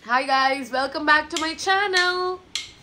Hi guys, welcome back to my channel.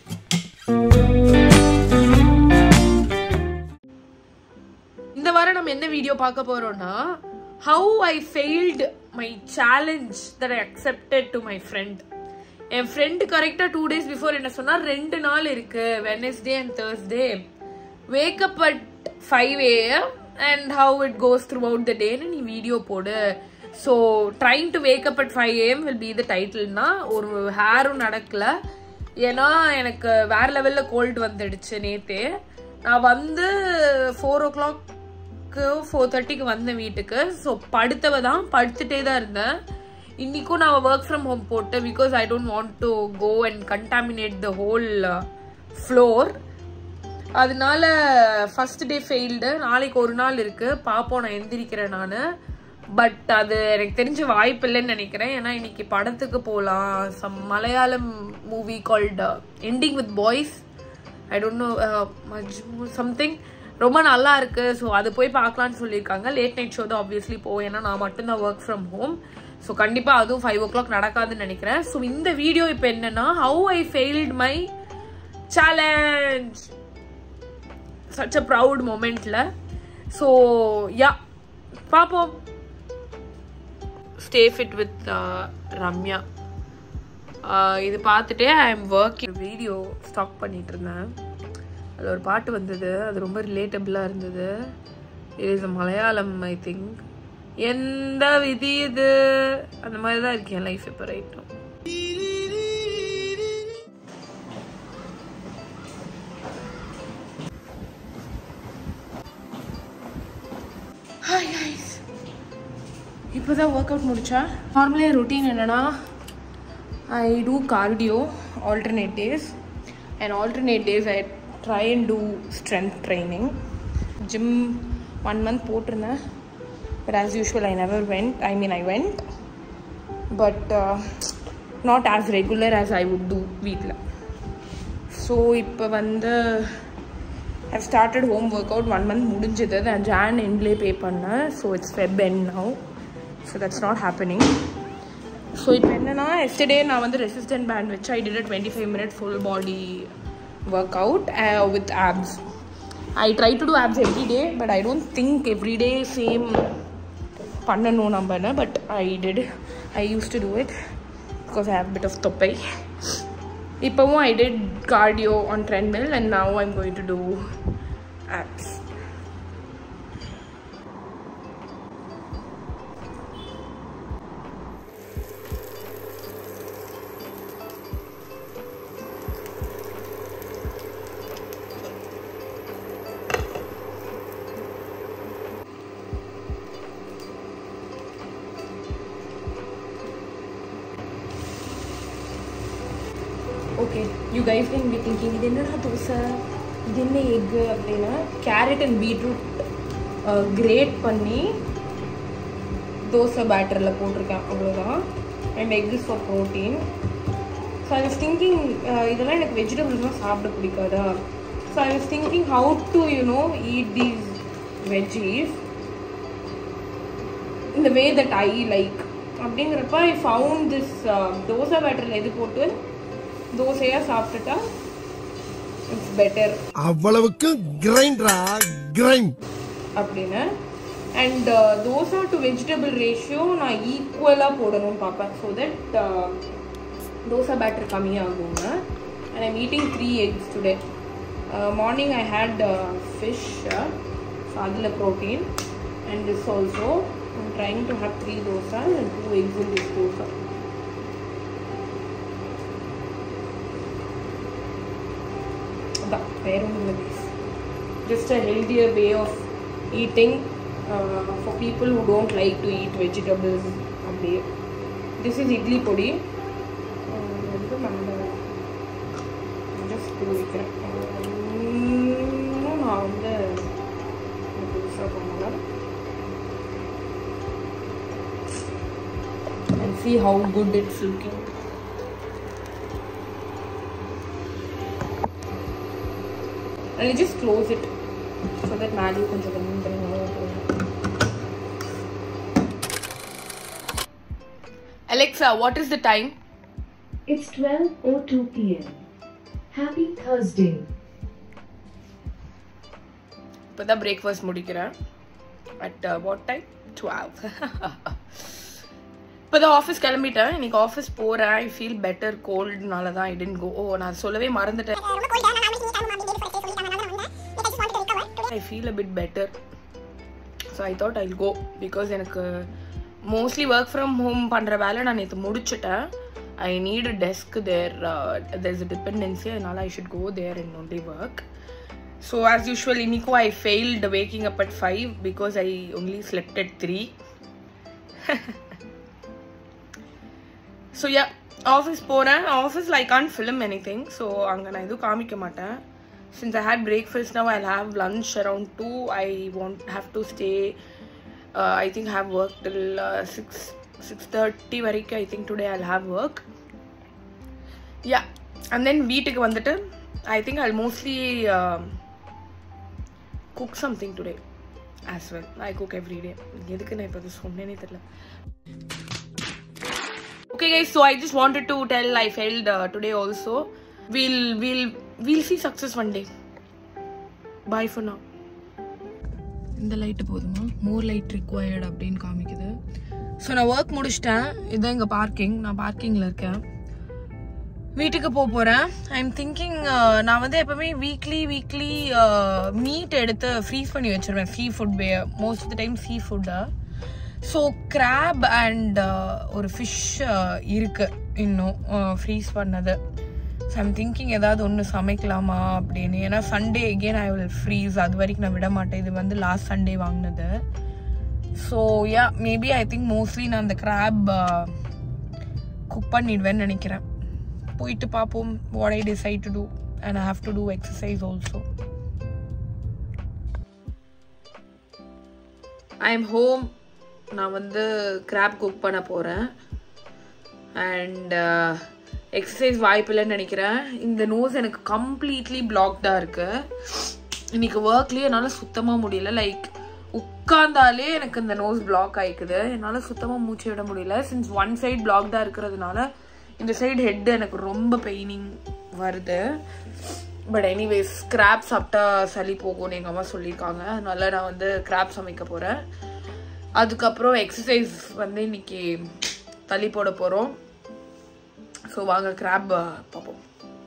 இந்த வாரம் நம்ம என்ன வீடியோ பார்க்க போறோம்னா how I failed my challenge that I accepted to my friend என் ஃப்ரெண்டு கரெக்டாக டூ டேஸ் பிஃபோர் என்ன சொன்னா ரெண்டு நாள் இருக்கு Wednesday and Thursday wake up at five AM and how it goes throughout the டேன்னு நீ வீடியோ போடு so trying to wake up at five AM will be the டைட்டில்னா ஒரு ஹேரும் நடக்கல ஏன்னா எனக்கு வேற லெவலில் கோல்டு வந்துடுச்சு நேத்தே நான் வந்து ஃபோர் ஓ கிளாக்கு ஃபோர் தேர்ட்டிக்கு வந்தேன் வீட்டுக்கு ஸோ படுத்தவ தான் படுத்துட்டே தான் இருந்தேன் இன்னைக்கும் நான் ஒர்க் ஃப்ரம் ஹோம் போட்டேன் because I don't want to go and contaminate the whole floor அதனால ஃபர்ஸ்ட் டே ஃபெயில்டு நாளைக்கு ஒரு நாள் இருக்கு பார்ப்போம் நான் எந்திரிக்கிறேன் நான் பட் அது எனக்கு தெரிஞ்ச வாய்ப்பு இல்லைன்னு நினைக்கிறேன் ஏன்னா இன்னைக்கு படத்துக்கு போகலாம் some Malayalam movie called ending with boys I don't know மஜ்மூ சம்திங் ரொம்ப நல்லா இருக்கு ஸோ அது போய் பார்க்கலான்னு சொல்லியிருக்காங்க லேட் நைட் ஷோ தான் ஆப்வியஸ்லி போவேன் ஏன்னா நான் மட்டும்தான் ஒர்க் ஃப்ரம் ஹோம் ஸோ கண்டிப்பாக அதுவும் ஃபைவ் ஓ கிளாக் நடக்காதுன்னு நினைக்கிறேன் ஸோ இந்த வீடியோ இப்போ என்னன்னா how I failed my challenge such a proud மூமெண்ட்ல ஸோ யா பார்ப்போம் ஸ்டே ஃபிட் வித் ரம்யா இது பார்த்துட்டே I am working video stock பண்ணிட்டு இருந்தேன் அதில் ஒரு பாட்டு வந்தது அது ரொம்ப ரிலேட்டபிளாக இருந்தது it is Malayalam I think எந்த விதி இது அந்த மாதிரி தான் இருக்கு என் லைஃப் இப்போ ரைட்டும் ஹாய் guys இப்போ தான் ஒர்க் அவுட் முடிச்சா நார்மலாக ரொட்டீன் என்னென்னா I do cardio alternate days and alternate days I try and do strength training gym one month போட்டிருந்தேன் but as usual I never went I mean I went but not as regular as I would do வீட்டில் so இப்போ வந்து I started home work out one month முடிஞ்சது நான் ஜான் எண்ட்லேயே pay பண்ணேன் so it's web and now so that's not happening so இப்போ என்னன்னா எஸ்டர்டே நான் வந்து ரெசிஸ்டன்ட் பேண்ட் வச்சு I did twenty five minute full body work out with abs I try to do abs every day but I don't think every day same பண்ணணும் நம்மன்னு but I did I use to do it because I have bit of தொப்பை இப்போவும் I did cardio on treadmill and now I'm going to do abs okay you guys can be thinking இது என்னடா தோசை இது என்ன egg அப்படின்னா carat and beetroot great பண்ணி தோசை பேட்டரில் போட்டிருக்கேன் அவ்வளோதான் and egg is for protein so I was thinking இதெல்லாம் எனக்கு வெஜிடபிள்ஸ்லாம் சாப்பிட பிடிக்காதா so I was thinking how to you know eat these veggies இந்த வே தட் ஐ லைக் அப்படிங்கிறப்ப ஐ ஃபவுண்ட் திஸ் தோசை பேட்டரில் எது போட்டு தோசையா சாப்பிட்டுட்டா இட்ஸ் பெட்டர் அவ்வளவுக்கு கிரைண்டரா கிரைண்ட் அப்படின்னு and dosa to vegetable ratio நான் ஈக்குவலாக போடணும்னு பார்ப்பேன் ஸோ தட் தோசை பேட்டர் கம்மியாகுங்க and I'm eating three eggs today morning I hate fish so அதில் protein and this also trying to have three dosa and two eggs in this dosa அதான் வேற ஒன்றும் இல்லை just a healthier way of eating for people who don't like to eat vegetables அப்படியே this is idli podi இது வந்து நம்ம just வைக்கிறேன் இன்னும் நான் வந்து புதுசாக பண்ணல and see how good it's looking and you just close it so that மேலே கொஞ்சம் வெந்து Alexa, what is the time? It's 12:02 p.m. Happy Thursday. இப்போ தான் பிரேக்ஃபாஸ்ட் முடிக்கிறேன் அட் வாட் டைம் டுவெல் இப்போ தான் ஆஃபீஸ் கிளம்பிட்டேன் இன்னைக்கு ஆஃபீஸ் போகிறேன் ஐ ஃபீல் பெட்டர் கோல்டுனால தான் ஐ டென்ட் கோ ஓ நான் சொல்லவே மறந்துட்டேன் I feel a bit better so I thought I go because எனக்கு மோஸ்ட்லி ஒர்க் ஃப்ரம் ஹோம் பண்ணுற வேலை நான் நேற்று முடிச்சுட்டேன் I need a desk there there is a dependency அதனால I should go there and only work So as usual, Iniko, I failed waking up at 5 because I only slept at 3. so yeah, office போறேன் ஆஃபீஸில் I can't film anything so அங்கே நான் எதுவும் காமிக்க மாட்டேன் since I hate breakfast now I have lunch around two I want have to stay I think have work till six six thirty வரைக்கும் I think today I have work ya and then வீட்டுக்கு வந்துட்டு I think I mostly cook something today as well I cook every day எதுக்கு நான் இப்போ அது சொன்னேனே தெரியல okay guys so i just wanted to tell i failed uh, today also we'll we'll we'll see success one day bye for now இந்த light போதுமா more light required அப்படின்னு காமிக்குது ஸோ நான் ஒர்க் முடிச்சிட்டேன் இதுதான் எங்கள் பார்க்கிங் நான் பார்க்கிங்கில் இருக்கேன் வீட்டுக்கு போக போகிறேன் ஐ எம் திங்கிங் நான் வந்து எப்பவுமே வீக்லி வீக்லி மீட் எடுத்து ஃப்ரீஸ் பண்ணி வச்சிருவேன் sea food most of the time sea ஃபுட்டை ஸோ கிராப் அண்ட் ஒரு ஃபிஷ் இருக்கு இன்னும் ஃப்ரீஸ் பண்ணது ஸோ ஐம் திங்கிங் ஏதாவது ஒன்று சமைக்கலாமா அப்படின்னு ஏன்னா Sunday again I will freeze அது வரைக்கும் நான் விட மாட்டேன் இது வந்து லாஸ்ட் சண்டே வாங்கினது so ya maybe I think mostly நான் அந்த கிராப் குக் பண்ணிடுவேன்னு நினைக்கிறேன் போயிட்டு பார்ப்போம் what I decide to do and I have to do exercise also I am home நான் வந்து கிராப் குக் பண்ண போகிறேன் அண்ட் எக்ஸசைஸ் வாய்ப்பு இல்லைன்னு நினைக்கிறேன் இந்த நோஸ் எனக்கு கம்ப்ளீட்லி பிளாக்டாக இருக்குது இன்னைக்கு ஒர்க்லேயே என்னால் சுத்தமாக முடியல லைக் உட்காந்தாலே எனக்கு இந்த நோஸ் பிளாக் ஆயிக்குது என்னால் சுத்தமாக மூச்சு விட முடியல சின்ஸ் ஒன் சைட் பிளாக்டாக இருக்கிறதுனால இந்த சைடு ஹெட் எனக்கு ரொம்ப பெயினிங் வருது பட் எனிவேஸ் கிராப் சாப்பிட்டா சளி போகும்னு எங்கள் அம்மா சொல்லியிருக்காங்க அதனால நான் வந்து கிராப் சமைக்க போகிறேன் அதுக்கப்புறம் எக்ஸசைஸ் வந்து இன்னைக்கு தள்ளி போட போகிறோம் ஸோ வாங்க கிராப் பார்ப்போம்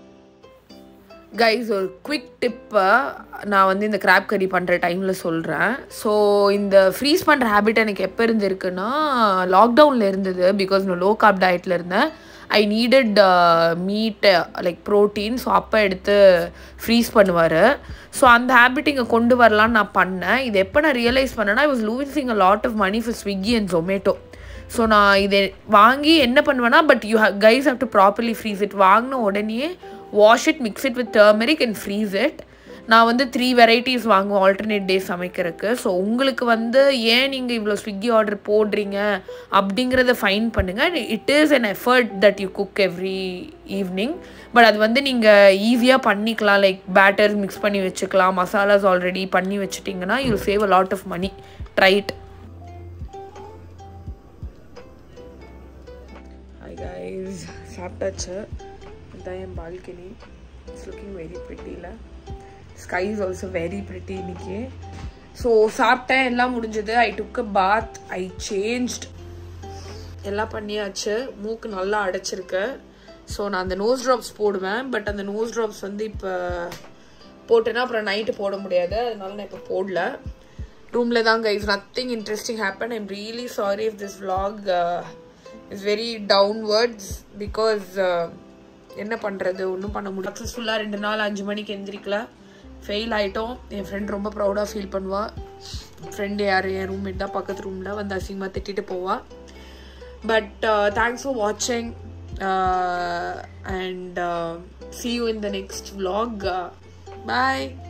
கைஸ் ஒரு குவிக் டிப்பை நான் வந்து இந்த கிராப் கறி பண்ணுற டைமில் சொல்கிறேன் ஸோ இந்த ஃப்ரீஸ் பண்ணுற ஹேபிட் எனக்கு எப்போ இருந்திருக்குன்னா லாக்டவுனில் இருந்தது பிகாஸ் நான் லோ கார்ப் டயட்டில் இருந்தேன் I needed meat like protein so அப்போ எடுத்து ஃப்ரீஸ் பண்ணுவார் ஸோ அந்த ஹேபிட் இங்கே கொண்டு வரலான்னு நான் பண்ணேன் இது எப்போ நான் ரியலைஸ் பண்ணேன்னா I was losing a lot of money for Swiggy and Zomato so நான் இதை வாங்கி என்ன பண்ணுவேன்னா but you guys have to properly freeze it வாங்கின உடனே wash it mix it with turmeric and freeze it நான் வந்து த்ரீ வெரைட்டிஸ் வாங்குவேன் ஆல்டர்னேட் டேஸ் சமைக்கிறதுக்கு ஸோ உங்களுக்கு வந்து ஏன் நீங்கள் இவ்வளோ ஸ்விக்கி ஆர்டர் போடுறீங்க அப்படிங்கிறத ஃபைன் பண்ணுங்கள் it is an effort that you cook every evening but அது வந்து நீங்கள் ஈஸியாக பண்ணிக்கலாம் லைக் பேட்டர் மிக்ஸ் பண்ணி வச்சுக்கலாம் மசாலாஸ் ஆல்ரெடி பண்ணி வச்சுட்டிங்கன்னா you save a lot of money tried hi guys சாப்பிட்டாச்சு இதுதான் என் பால்கனி இட்ஸ் லுக்கிங் வெரி ப்ரிட்டியில் sky is also very pretty இன்னைக்கு ஸோ சாப்பிட்டேன் எல்லாம் முடிஞ்சது ஐ டுக் அ பாத் ஐ சேஞ்ச்ட் எல்லாம் பண்ணியாச்சு மூக்கு நல்லா அடைச்சிருக்கு ஸோ நான் அந்த நோஸ் ட்ராப்ஸ் போடுவேன் பட் அந்த நோஸ் ட்ராப்ஸ் வந்து இப்போ போட்டேன்னா அப்புறம் நைட்டு போட முடியாது அதனால நான் இப்போ போடல ரூமில் தான் guys nothing interesting happen I'm really sorry if this vlog is very downwards because என்ன பண்ணுறது ஒன்றும் பண்ண முடியும் சக்ஸஸ்ஃபுல்லாக ரெண்டு நாள் அஞ்சு மணிக்கு எந்திரிக்கல ஃபெயில் ஆகிட்டோம் என் ஃப்ரெண்ட் ரொம்ப ப்ரௌடாக ஃபீல் பண்ணுவா ஃப்ரெண்டு யார் என் ரூம்மேட் தான் பக்கத்து ரூமில் வந்து அசிங்கமாக திட்டிட்டு போவா பட் தேங்க்ஸ் ஃபார் வாட்சிங் and see you in the next vlog. Bye.